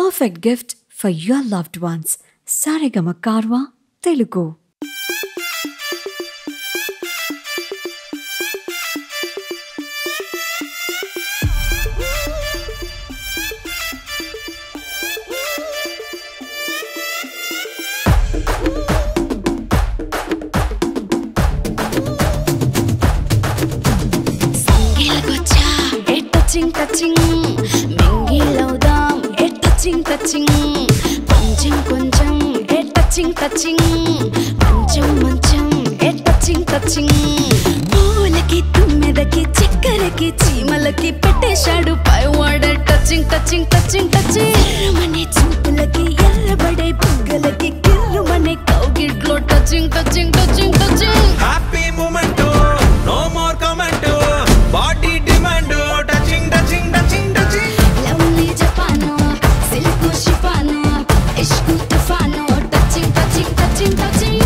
perfect gift for your loved ones. Sarigama Karwa, Telugu. సింగిల్కొచ్చా ఏ touching touching మింగిలవుదాం ఏ టచింగ్ టచింగ్ కొంచెం కొంచెం ఏ టచింగ్ టచింగ్ మంచం మంచం ఏ టచింగ్ టచింగ్ పూలకి తుమ్మెదకి చక్కెరకి చీమలకి పెట్టేశాడు పైవాడ టచింగ్ టచింగ్ టచింగ్ టచింగ్ ఎర్రమనే చూపులకి ఎర్రబడే బుగ్గలకి కిర్రుమనే కౌగిట్లో touching touching touching touching happy moment no more comment body demand touching touching touching touching lovely Japan silk chiffon ఇష్కు తుఫాను టచింగ్ టచింగ్ టచింగ్ టచింగ్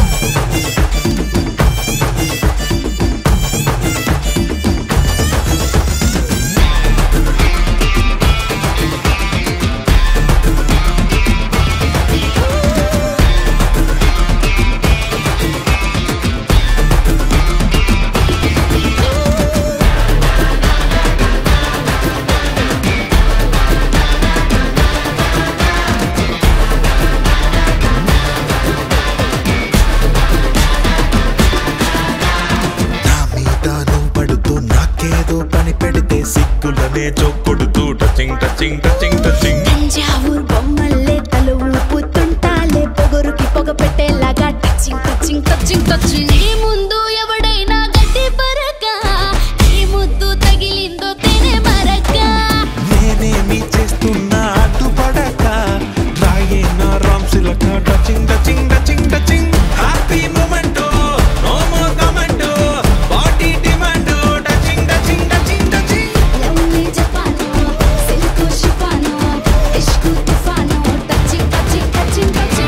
నా మీద నువ్వు పడుతూ నాకేదో పని పెడితే సిగ్గులనే చొక్కుడుతూ touching touching touching touching Thanjavur బొమ్మల్లే తల ఊపుతుంటాలే పొగరుకి పొగ పెట్టేలాగా టచింగ్ టచింగ్ టచింగ్ టచింగ్ నీ ముందు ఎవడైనా గడ్డి పరక నీ ముద్దు తగిలిందో తేనె మరక నేనేమి చేస్తున్నా అడ్డుపడక రాయే నా రామ్ సిలక touching touching touching touching happy moment no more comment body demand touching touching touching touching lovely Japan silk chiffon ఇష్కు తుఫాను టచింగ్ టచింగ్ టచింగ్ టచింగ్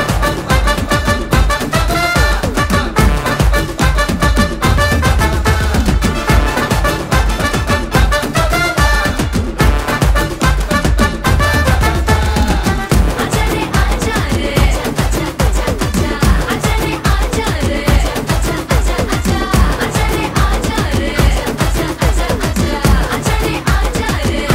ఆజారే ఆజారే ఆజారే ఆజారే ఆజారే ఆజారే ఆజారే ఆజారే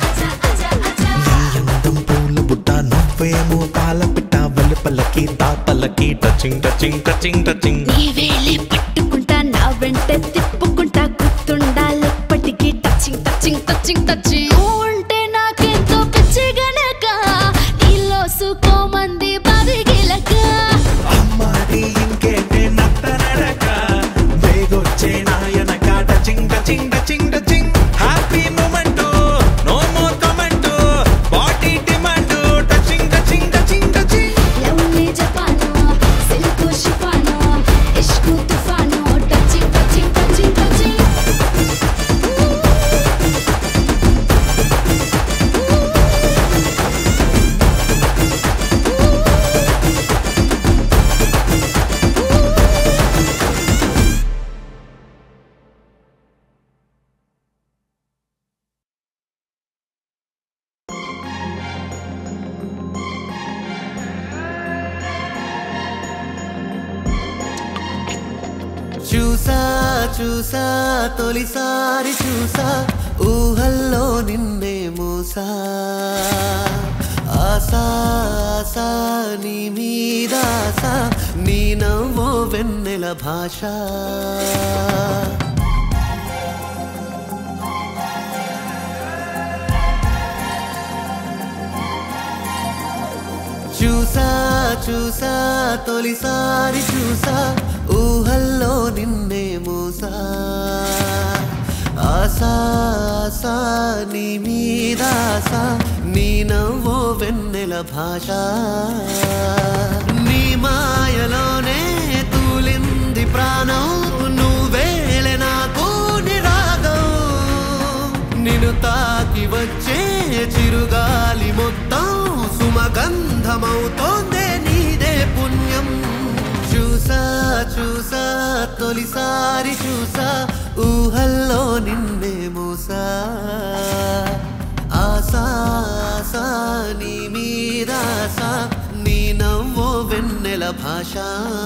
నీ అందం పూల బుట్ట నువ్వేమో పాల పిట్ట వెలుపలకి తాపలకి టచింగ్ టచింగ్ టచింగ్ టచింగ్ నీ వేలే పట్టుకుంటా నా వెంట తిప్పుకుంటా గుర్తుండాలి ఎప్పటికీ టచింగ్ టచింగ్ టచింగ్ టచింగ్ ఉంటే నాకెంతో పిచ్చి గనక నీలో సుకోమంది బావిగిలక అమ్మాడి ఇంకేంటే నత్తనడక వేగొచ్చే నాయనక touching touching touching touching happy moment no more comment body demand touching touching touching touching lovely Japan silk chiffon ఇష్కు తుఫాను టచింగ్ టచింగ్ టచింగ్ టచింగ్ చూసా చూసా తొలిసారి చూసా ఊహల్లో నిన్నే మూసా ఆశా ఆశా నీ మీద ఆశ నీ నవ్వో వెన్నెల భాష చూసా చూసా తొలిసారి చూసా ఊహల్లో నిన్నే మూసా ఆశా ఆశా నీ మీద ఆశ నీ నవ్వో వెన్నెల భాష నీ మాయలోనే తూలింది ప్రాణం నువ్వేలే నాకు నిరాగం నిన్ను తాకి వచ్చే చిరుగాలి మొత్తం సుమగంధమవుతోందే నీదే పుణ్యం చూసా చూసా తొలిసారి చూసా ఊహల్లో నిన్నే మూసా ఆశా ఆశా నీ మీద ఆశ నీ నవ్వో వెన్నెల భాష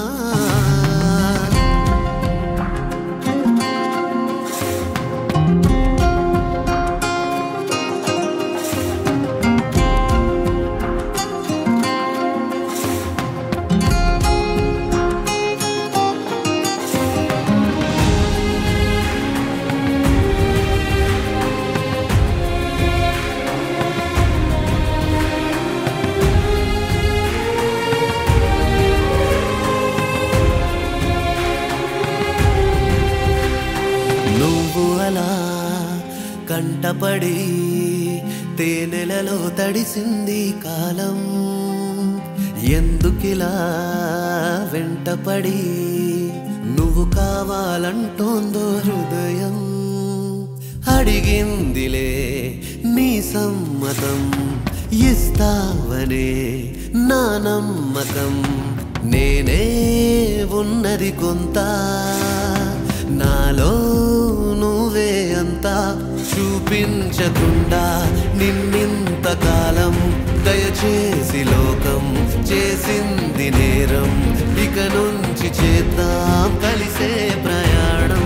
నువ్వు అలా కంటపడి తేనెలలో తడిసింది కాలం ఎందుకిలా వెంటపడి నువ్వు కావాలంటోందో హృదయం అడిగిందిలే నీ సమ్మతం ఇస్తావనే నా నమ్మకం నేనే ఉన్నది కొంత నాలో నువ్వే అంతా చూపించకుండా నిన్నింత కాలం దయచేసి లోకం చేసింది నేరం ఇక నుంచి చేద్దాం కలిసే ప్రయాణం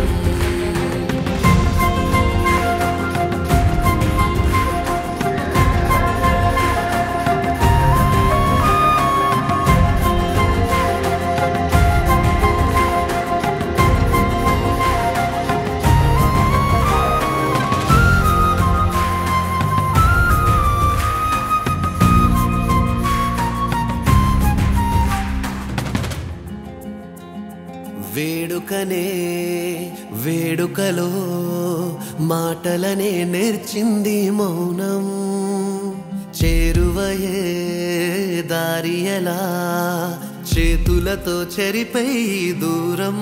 వేడుకనే వేడుకలో మాటలనే నేర్చింది మౌనం చేరువయే దారి ఎలా చేతులతో చెరిపై దూరం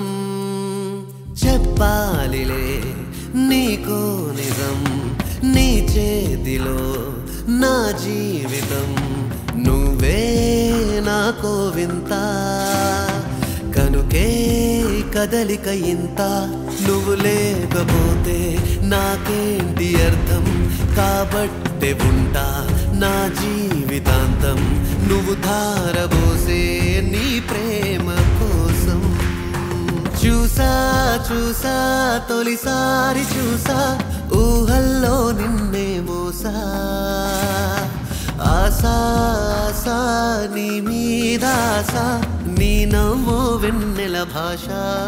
చెప్పాలిలే నీకో నిజం నీ చేతిలో నా జీవితం నువ్వే నాకో వింత కనుకే కదలిక ఇంత నువ్వు లేకపోతే నాకేంటి అర్థం కాబట్టే ఉంటా నా జీవితాంతం నువ్వు ధారబోసే నీ ప్రేమ కోసం చూసా చూసా తొలిసారి చూసా ఊహల్లో నిన్నే మోసా ఆశా ఆశా నీ మీద ఆశ నీ నవ్వో వెన్నెల భాష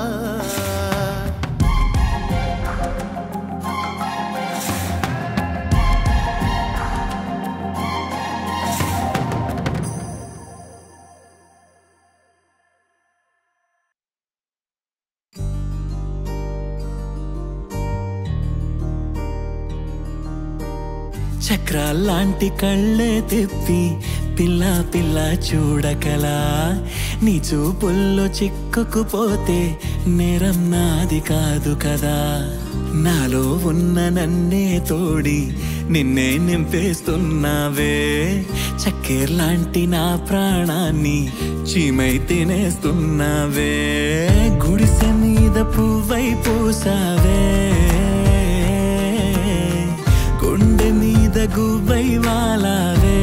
చక్రాల్లాంటి కళ్ళే తిప్పి పిల్ల పిల్ల చూడకలా నీ చూపుల్లో చిక్కుకుపోతే నేరం నాది కాదు కదా నాలో ఉన్న నన్నే తోడి నిన్నే నింపేస్తున్నావే చక్కెర్లాంటి నా ప్రాణాన్ని చీమై తినేస్తున్నావే గుడిసె మీద పువ్వై పూసావే గుండె మీద గువ్వై వాలావే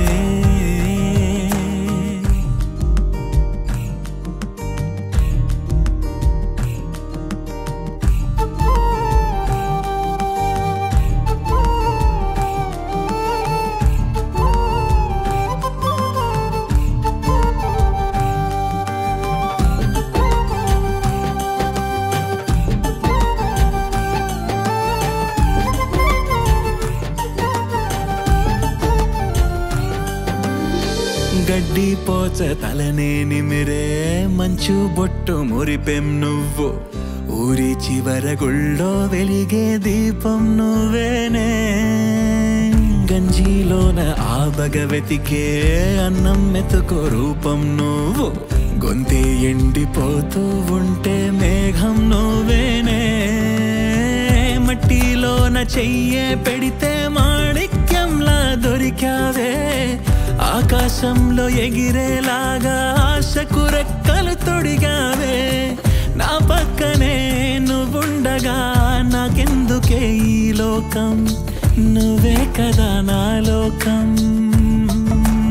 గడ్డి పోచ తలనే నిమిరే మంచు బొట్టు మురిపెం నువ్వు ఊరి చివర గుళ్ళో వెలిగే దీపం నువ్వేనే గంజిలోన ఆబగ వెతికే అన్నం మెతుకు రూపం నువ్వు గొంతే ఎండిపోతూ ఉంటే మేఘం నువ్వేనే మట్టిలోన చెయ్యే పెడితే మాణిక్యంలా దొరికావే ఆకాశంలో ఎగిరేలాగా ఆశకు రెక్కలు తొడిగావే నా పక్కనే నువ్వుండగా నాకెందుకే ఈ లోకం నువ్వే కదా నా లోకం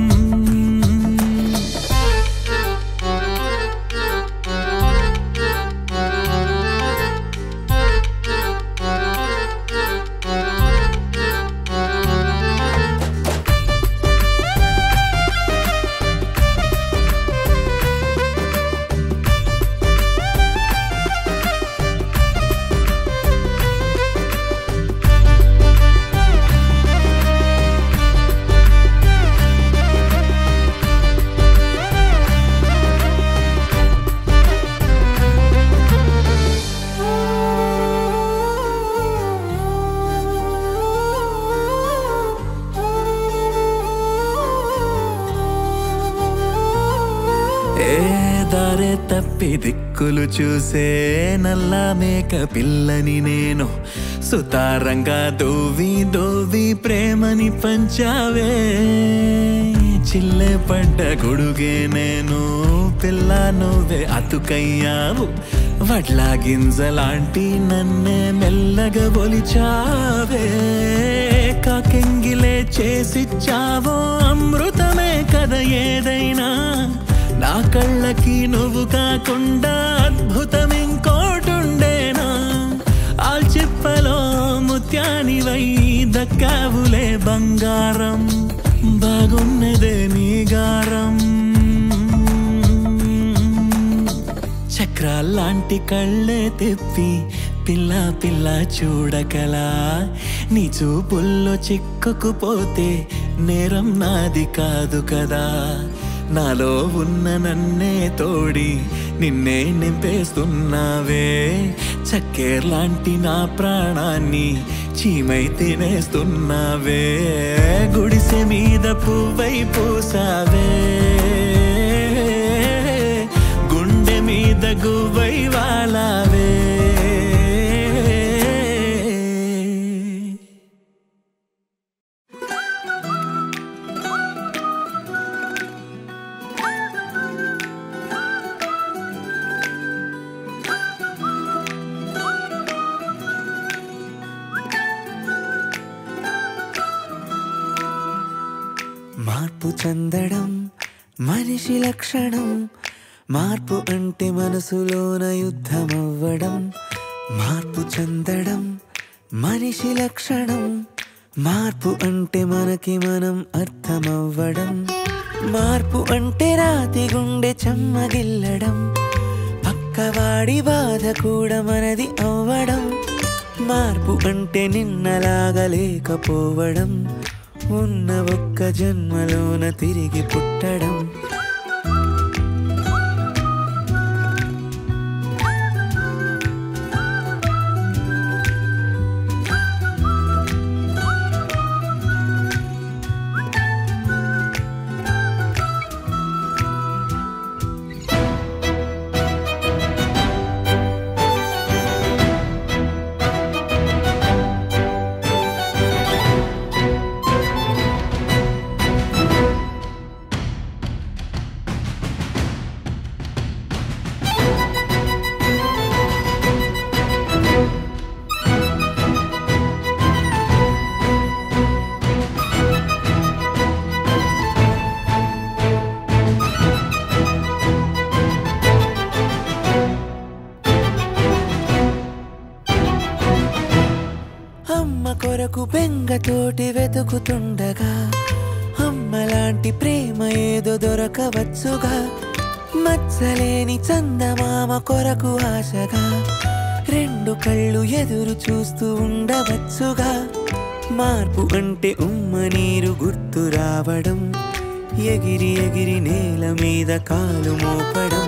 దారే తప్పి దిక్కులు చూసే నల్ల మేక పిల్లని నేను సుతారంగా దోవి దోవి ప్రేమని పంచావే చిల్లె పడ్డ గొడుగే నేను పిల్ల నువ్వే అతుకయ్యావు వడ్ల గింజలాంటి నన్నే మెల్లగా ఒలిచావే కాకెంగిలే చేసిచ్చావో అమృతమే కదా ఏదైనా నా కళ్ళకి నువ్వు కాకుండా అద్భుతం ఇంకోటుండేనా ఆల్చిప్పలో ముత్యానివై దక్కావులే బంగారం బాగున్నదే నీ గారం చక్రాల్లాంటి కళ్ళే తెప్పి పిల్ల పిల్ల చూడకలా నీ చూపుల్లో చిక్కుకుపోతే నేరం నాది కాదు కదా నాలో ఉన్న నన్నే తోడి నిన్నే నింపేస్తున్నావే చక్కెర్లాంటి నా ప్రాణాన్ని చీమై తినేస్తున్నావే గుడిసె మీద పువ్వై పూసావే గుండె మీద గువ్వై వాలావే మార్పు చెందడం మనిషి లక్షణం మార్పు అంటే మనసులోన యుద్ధమవ్వడం మార్పు చెందడం మనిషి లక్షణం మార్పు అంటే మనకి మనం అర్థమవ్వడం మార్పు అంటే రాతి గుండె చెమ్మగిల్లడం పక్కవాడి బాధ కూడా మనది అవ్వడం మార్పు అంటే నిన్నలాగా లేకపోవడం ఉన్న ఒక్క జన్మలోన తిరిగి పుట్టడం అమ్మ కొరకు బెంగతోటి వెతుకుతుండగా అమ్మలాంటి ప్రేమ ఏదో దొరకవచ్చుగా మచ్చలేని చందమామ కొరకు ఆశగా రెండు కళ్ళు ఎదురు చూస్తూ ఉండవచ్చుగా మార్పు అంటే ఉమ్మ నీరు గుర్తు రావడం ఎగిరి ఎగిరి నేల మీద కాలు మోపడం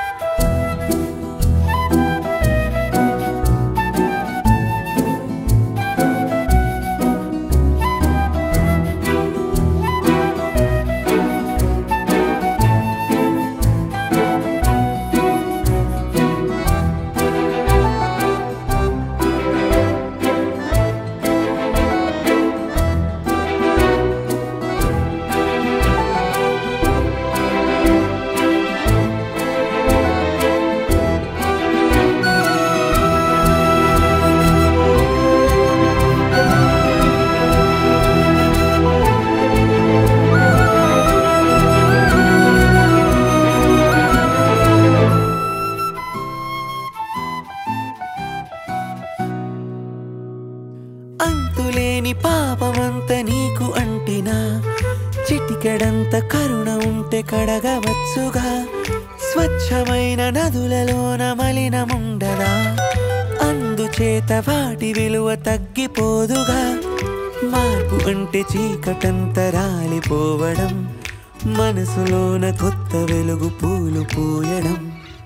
అంతులేని పాపమంత నీకు అంటినా చిటికెడంత కరుణ ఉంటే కడగవచ్చుగా స్వచ్ఛమైన నదులలోన మలినముండదా అందుచేత వాటి విలువ తగ్గిపోదుగా మార్పు అంటే చీకటంత రాలిపోవడం మనసులోన కొత్త వెలుగు పూలు పూయడం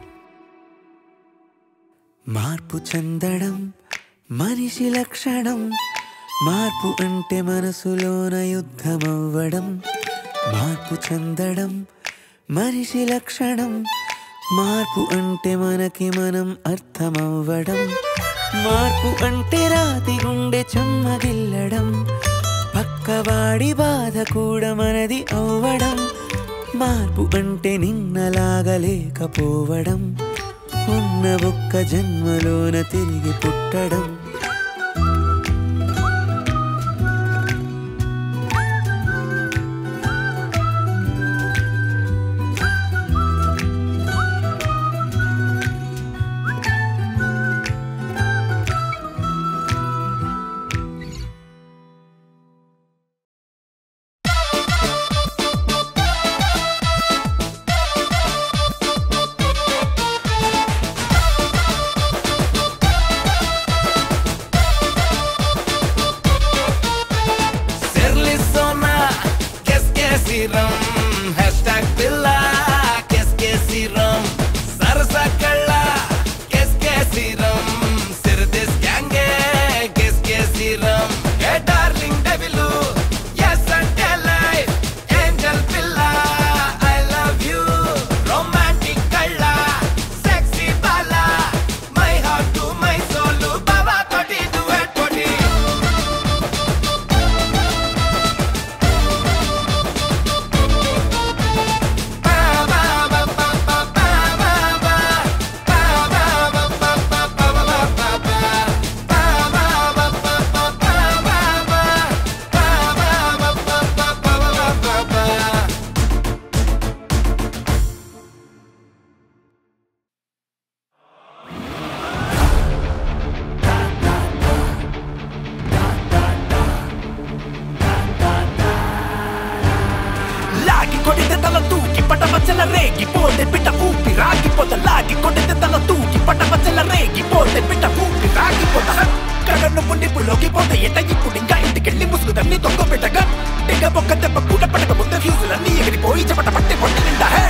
మార్పు చెందడం మనిషి లక్షణం మార్పు అంటే మనసులోన యుద్ధమవ్వడం మార్పు చెందడం మనిషి లక్షణం మార్పు అంటే మనకి మనం అర్థమవ్వడం మార్పు అంటే రాతి గుండె చెమ్మగిల్లడం పక్కవాడి బాధ కూడా మనది అవ్వడం మార్పు అంటే నిన్నలాగా లేకపోవడం ఉన్న ఒక్క జన్మలోన తిరిగి పుట్టడం Serlisona, qu'est-ce que c'est rum? Hashtag Billa, qu'est-ce que c'est rum? Sarsa Kalla, qu'est-ce que c'est rum? Sirdis Gange, qu'est-ce que c'est rum? Hey darling Devilu, yes and tell life. Angel Billa, I love you. Romantic Kalla, sexy Bala. My heart to my soul, Baba Koti duet Koti. లాగి కొడితే తల తూకి పటమచ్చల రేగి పోతే పిట్ట ఊపి రాగిపోత లాగి కొడితే తల తూకి పటమచ్చల రేగి పోతే పిట్ట ఊపి రాగిపోత కడను పుండి పులోకి పోతే ఎట ఇప్పుడు ఇంకా ఇంటికెళ్ళి ముసుగుదన్ని దొంగ పెట్టగా దిగ బొక్క దెబ్బ కూడా పడక ముందే ఫ్యూజులన్నీ ఎగిరిపోయి చెమట పట్టి పొట్టి నిండా హే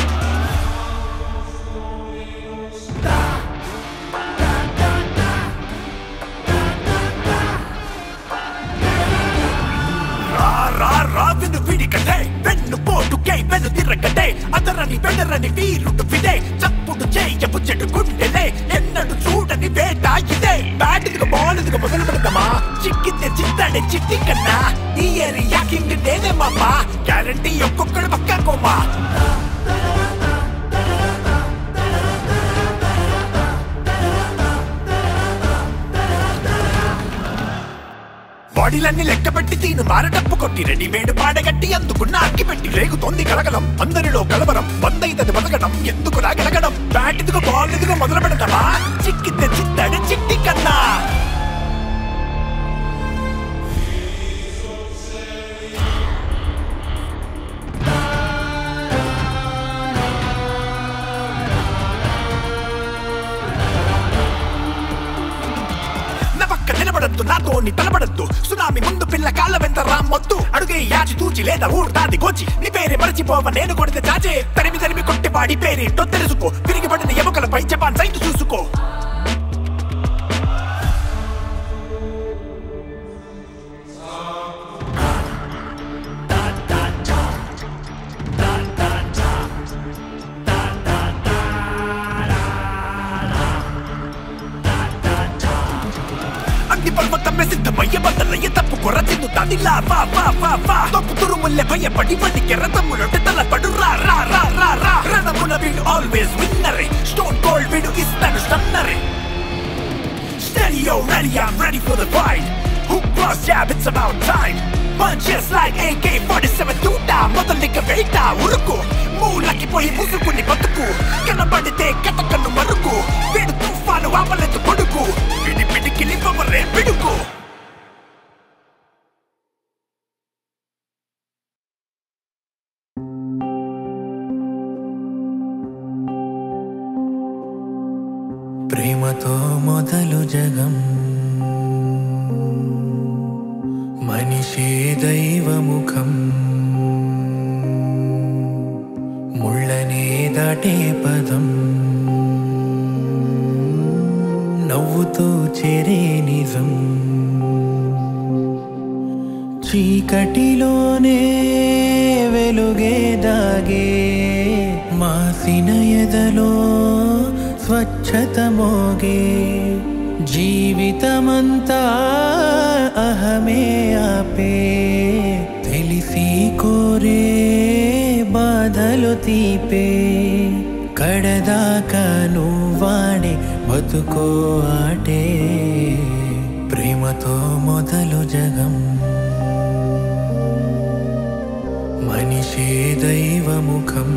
రా రా రా విను విడికటే వెన్ను పోటుకై వెను తిరగటే అదరని వెడరని వీరుడు విడే చప్పుడు చేయపు చెడు గుండెలే ఎన్నడు చూడని వేట ఇదే బ్యాటిదిగా బాలుదిగా మొదలు పెడతామా చిక్కితే చిత్తడే చిట్టి కన్నా ఈ ఏరియా కింగ్ నేనే మామా గ్యారంటీ ఒక్కొక్కడు పక్క కోమా బాడీలన్నీ లెక్క పెట్టి తీను మారటప్పు కొట్టి రెడీమేడ్ పాడగట్టి అందుకున్న అక్కి పెట్టి రేగుతోంది కలగలం అందరిలో కలవరం బందైతది బతకడం ఎందుకు రాగలగడం బ్యాట్ ఇదిగో బాల్ ఇదిగో మొదలు పెడతామా చిక్కితే చిత్తడి చిట్టి కన్నా నా పక్క నిలబడద్దు నాతోని తలబడద్దు సునామీ ముందు పిల్ల కాళ్ళ వెంట రామ్మొద్దు అడుగే యాచి తూచి లేదా ఊరుతాది కోచి నీ పేరే మరచిపోవ నేను కొడితే చాచే తరిమి తరిమి కొట్టి వాడి పేరేంటో తెలుసుకో తిరిగి పడిన ఎముకలపై జపాన్ సైట్ చూసుకో అగ్ని పర్వతమే సిద్ధమయ్య బద్దలయ్య తప్పు కొర తిన్నుతాది లా వా వా వా వా తప్పు తురుముల్లె భయపడి వడికి రథములొట్టి తలపడు రా రా రా రా రా రణముల వీడు ఆల్వేస్ విన్నరే స్టోన్ కోల్డ్ వీడు ఇస్తాడు స్టన్నరే Steady, yo, ready, I'm ready for the fight. Hook cross jab, it's about time. Punches like AK-47 తూటా మొదలిక వేట ఉరుకు మూలకి పోయి ముసుకుని బతుకు కనబడితే కథకన్ను మరుకు వీడు తుఫాను ఆపలేదు కొడుకు విడి పిడికిలి పవరే పిడుకు ప్రేమతో మొదలు జగం మనిషే దైవముఖం ముళ్ళనే దాటే పదం నవ్వుతూ చేరే నిజం చీకటిలోనే వెలుగే దాగే మాసిన ఎదలో స్వచ్ఛత మోగే జీవితమంతా అహమే ఆపే తెలిసి కోరే బాధలు తీపే కడదాకా నువ్వాడే బతుకో ఆటే ప్రేమతో మొదలు జగం మనిషే దైవముఖం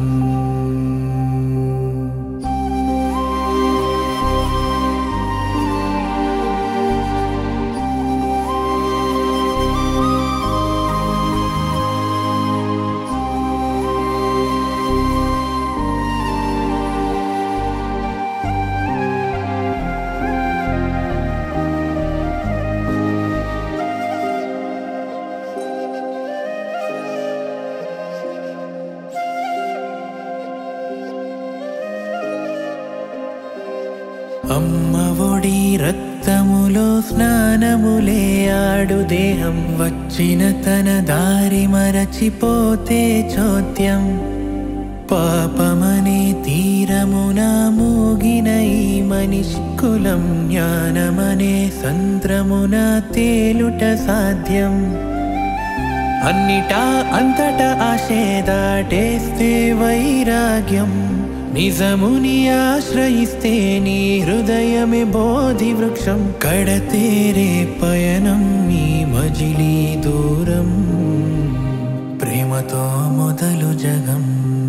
అమ్మ ఒడి రక్తములో స్నానములే ఆడు దేహం వచ్చిన తన దారి మరచిపోతే చోద్యం పాపమనే తీరమున మూగిన ఈ మనిషి కులం జ్ఞానమనే సంద్రమున తేలుట సాధ్యం అన్నిటా అంతటా ఆశే దాటేస్తే వైరాగ్యం నిజముని ఆశ్రయిస్తే నీ హృదయమే బోధి వృక్షం కడతేరే పయనం ఈ మజిలీ దూరం ప్రేమతో మొదలు జగం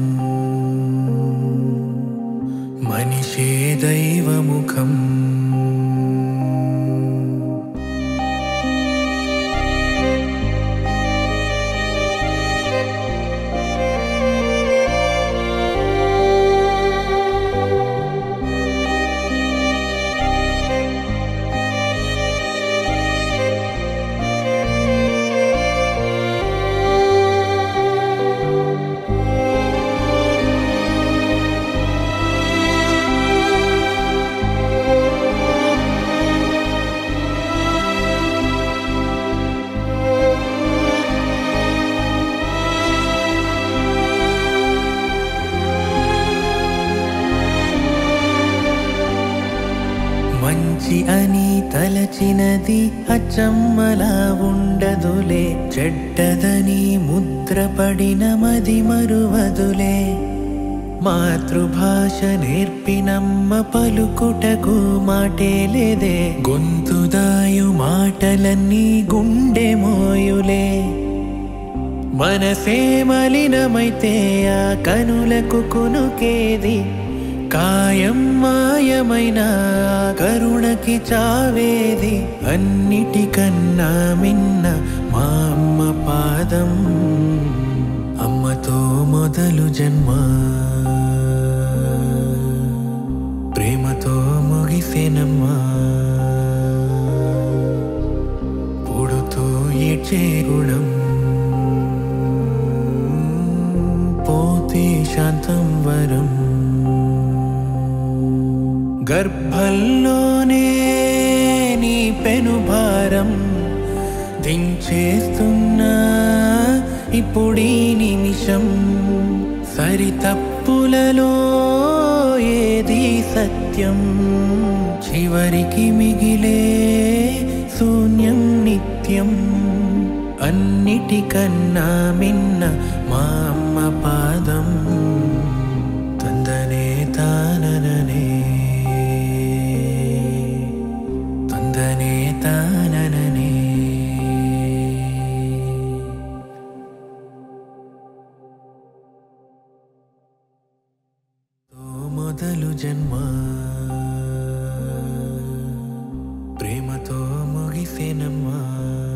మనిషే దైవముఖం మంచి అని తలచినది అచ్చమ్మలా ఉండదులే చెడ్డదని ముద్రపడిన మది మరువదులే మాతృభాష నేర్పినమ్మ పలుకుటకు మాటే లేదే గొంతుదాయు మాటలన్నీ గుండె మోయులే మనసే మలినమైతే ఆ కనులకు కునుకేది కాయం మాయమైన ఆ కరుణకి చావేది అన్నిటికన్నా మిన్న మా అమ్మ పాదం అమ్మతో మొదలు జన్మ ప్రేమతో ముగిసేనమ్మా పుడుతూ ఏడ్చే గుణం పోతే శాంతం వరం గర్భంలోనే నీ పెనుభారం దించేస్తున్నా ఇప్పుడీ నిమిషం సరి తప్పులలో ఏది సత్యం చివరికి మిగిలే శూన్యం నిత్యం అన్నిటికన్నా మిన్న మా అమ్మ పాదం తందనే తానననే తందనే తానననే తో మొదలు జన్మ ప్రేమతో ముగిసేనమ్మా